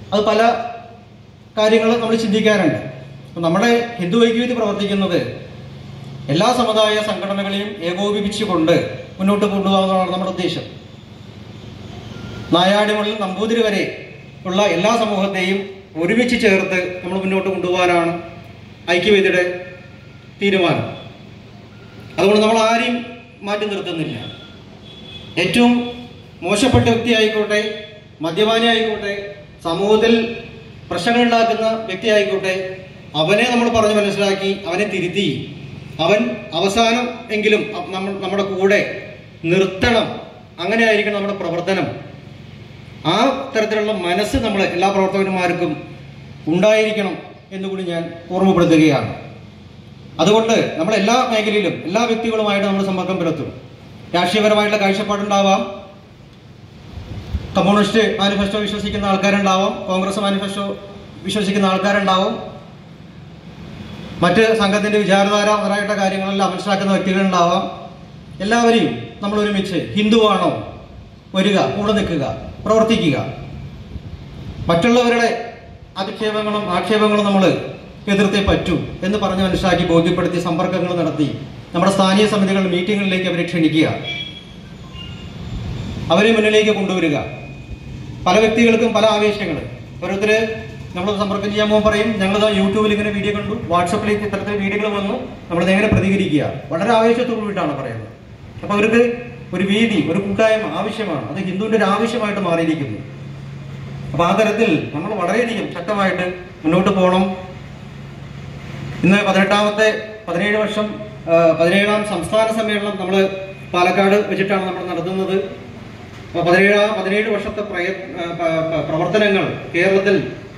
അത് പല കാര്യങ്ങൾ നമ്മൾ ചിന്തിക്കാറുണ്ട് അപ്പം നമ്മുടെ ഹിന്ദു ഐക്യവേദി പ്രവർത്തിക്കുന്നത് എല്ലാ സമുദായ സംഘടനകളെയും ഏകോപിപ്പിച്ചുകൊണ്ട് മുന്നോട്ട് കൊണ്ടുപോകുന്നതാണ് നമ്മുടെ ഉദ്ദേശം നായാടി മുതൽ നമ്പൂതിരി വരെ ഉള്ള എല്ലാ സമൂഹത്തെയും ഒരുമിച്ച് ചേർത്ത് നമ്മൾ മുന്നോട്ട് കൊണ്ടുപോകാനാണ് ഐക്യവേദിയുടെ തീരുമാനം അതുകൊണ്ട് നമ്മൾ ആരെയും മാറ്റി നിർത്തുന്നില്ല ഏറ്റവും മോശപ്പെട്ട വ്യക്തി ആയിക്കോട്ടെ മദ്യപാനി ആയിക്കോട്ടെ സമൂഹത്തിൽ പ്രശ്നങ്ങൾ ഉണ്ടാക്കുന്ന വ്യക്തി ആയിക്കോട്ടെ അവനെ നമ്മൾ പറഞ്ഞ് മനസ്സിലാക്കി അവനെ തിരുത്തി അവൻ അവസാനം എങ്കിലും അ- നമ്മൾ നമ്മുടെ കൂടെ നിർത്തണം അങ്ങനെ ആയിരിക്കണം നമ്മുടെ പ്രവർത്തനം ആ തരത്തിലുള്ള മനസ്സ് നമ്മൾ എല്ലാ പ്രവർത്തകന്മാർക്കും ഉണ്ടായിരിക്കണം എന്നുകൂടി ഞാൻ ഓർമ്മപ്പെടുത്തുകയാണ് അതുകൊണ്ട് നമ്മൾ എല്ലാ മേഖലയിലും എല്ലാ വ്യക്തികളുമായിട്ട് നമ്മൾ സമ്പർക്കം പുലർത്തും രാഷ്ട്രീയപരമായിട്ടുള്ള കാഴ്ചപ്പാടുണ്ടാവാം കമ്മ്യൂണിസ്റ്റ് മാനിഫെസ്റ്റോ വിശ്വസിക്കുന്ന ആൾക്കാരുണ്ടാവാം കോൺഗ്രസ് മാനിഫെസ്റ്റോ വിശ്വസിക്കുന്ന ആൾക്കാരുണ്ടാവും മറ്റ് സംഘത്തിന്റെ വിചാരധാര മുതലായിട്ട് കാര്യങ്ങളെല്ലാം മനസ്സിലാക്കുന്ന വ്യക്തികളുണ്ടാവാം എല്ലാവരെയും നമ്മൾ ഒരുമിച്ച് ഹിന്ദുവാണോ വരിക കൂടെ നിൽക്കുക പ്രവർത്തിക്കുക മറ്റുള്ളവരുടെ അധിക്ഷേപങ്ങളും ആക്ഷേപങ്ങളും നമ്മൾ എതിർത്തേ പറ്റൂ എന്ന് പറഞ്ഞ് മനസ്സിലാക്കി ബോധ്യപ്പെടുത്തി സമ്പർക്കങ്ങൾ നടത്തി നമ്മുടെ സ്ഥാനീയ സമിതികളുടെ മീറ്റിങ്ങുകളിലേക്ക് അവരെ ക്ഷണിക്കുക അവരെ മുന്നിലേക്ക് കൊണ്ടുവരിക പല വ്യക്തികൾക്കും പല ആവേശങ്ങൾ ഓരോരുത്തര് നമ്മൾ സമ്പർക്കം ചെയ്യാൻ പോകുമ്പോൾ പറയും ഞങ്ങൾ യൂട്യൂബിൽ ഇങ്ങനെ വീഡിയോ കണ്ടു വാട്സപ്പിലേക്ക് ഇത്തരത്തിൽ വീഡിയോകൾ വന്നു നമ്മൾ നേരെ പ്രതികരിക്കുക വളരെ ആവേശത്തോടു കൂടിയിട്ടാണ് പറയുന്നത് അപ്പൊ അവർക്ക് ഒരു വീതി ഒരു കൂട്ടായ്മ ആവശ്യമാണ് അത് ഹിന്ദുവിന്റെ ഒരു ആവശ്യമായിട്ട് മാറിയിരിക്കുന്നു അപ്പൊ ആ തരത്തിൽ നമ്മൾ വളരെയധികം ശക്തമായിട്ട് മുന്നോട്ട് പോകണം ഇന്ന് പതിനെട്ടാമത്തെ പതിനേഴ് വർഷം ആ, പതിനേഴാം സംസ്ഥാന സമ്മേളനം നമ്മൾ പാലക്കാട് വെച്ചിട്ടാണ് നമ്മൾ നടത്തുന്നത് അപ്പൊ പതിനേഴാം പതിനേഴ് വർഷത്തെ പ്രയ ആ, പ- പ- പ്രവർത്തനങ്ങൾ കേരളത്തിൽ